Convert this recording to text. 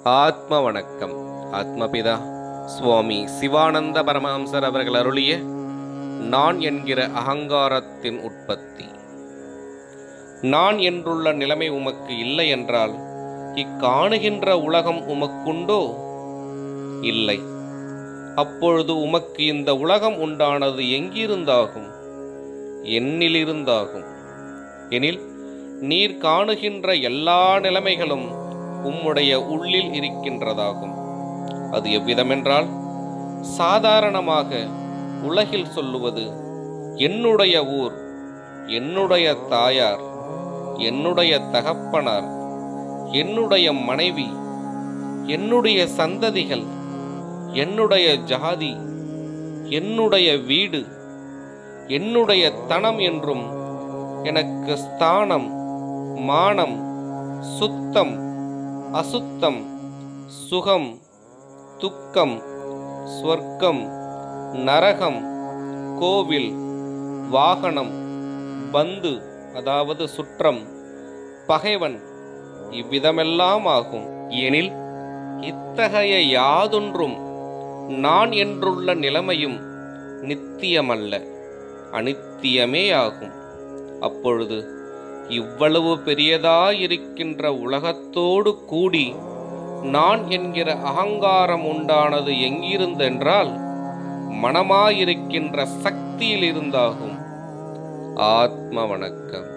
ஆத்ம வணக்கம் ஆத்மபிதா சுவாமி சிவானந்த பரமஹம்சர் அவர்கள் அருளிய நான் என்கிற அகங்காரத்தின் உற்பத்தி நான் என்றுள்ள நிலைமை உமக்கு இல்லை என்றால் இக்காணுகின்ற உலகம் உமக்குண்டோ இல்லை அப்பொழுது உமக்கு இந்த உலகம் உண்டானது எங்கிருந்தாகும் என்னிலிருந்தாகும் எனில் நீர் காணுகின்ற எல்லா நிலைமைகளும் உம்முடைய உள்ளில் இருக்கின்றதாகும் அது எவ்விதமென்றால் சாதாரணமாக உலகில் சொல்லுவது என்னுடைய ஊர் என்னுடைய தாயார் என்னுடைய தகப்பனார் என்னுடைய மனைவி என்னுடைய சந்ததிகள் என்னுடைய ஜாதி என்னுடைய வீடு என்னுடைய தனம் என்றும் எனக்கு ஸ்தானம் மானம் சுத்தம் அசுத்தம் சுகம் துக்கம் ஸ்வர்க்கம் நரகம் கோவில் வாகனம் பந்து அதாவது சுற்றம் பகைவன் இவ்விதமெல்லாம் ஆகும் எனில் இத்தகைய யாதொன்றும் நான் என்றுள்ள நிலைமையும் நித்தியமல்ல அனித்தியமே ஆகும் அப்பொழுது இவ்வளவு பெரியதாயிருக்கின்ற உலகத்தோடு கூடி நான் என்கிற அகங்காரம் உண்டானது எங்கிருந்தென்றால் மனமாயிருக்கின்ற சக்தியில் இருந்தாகும் ஆத்ம வணக்கம்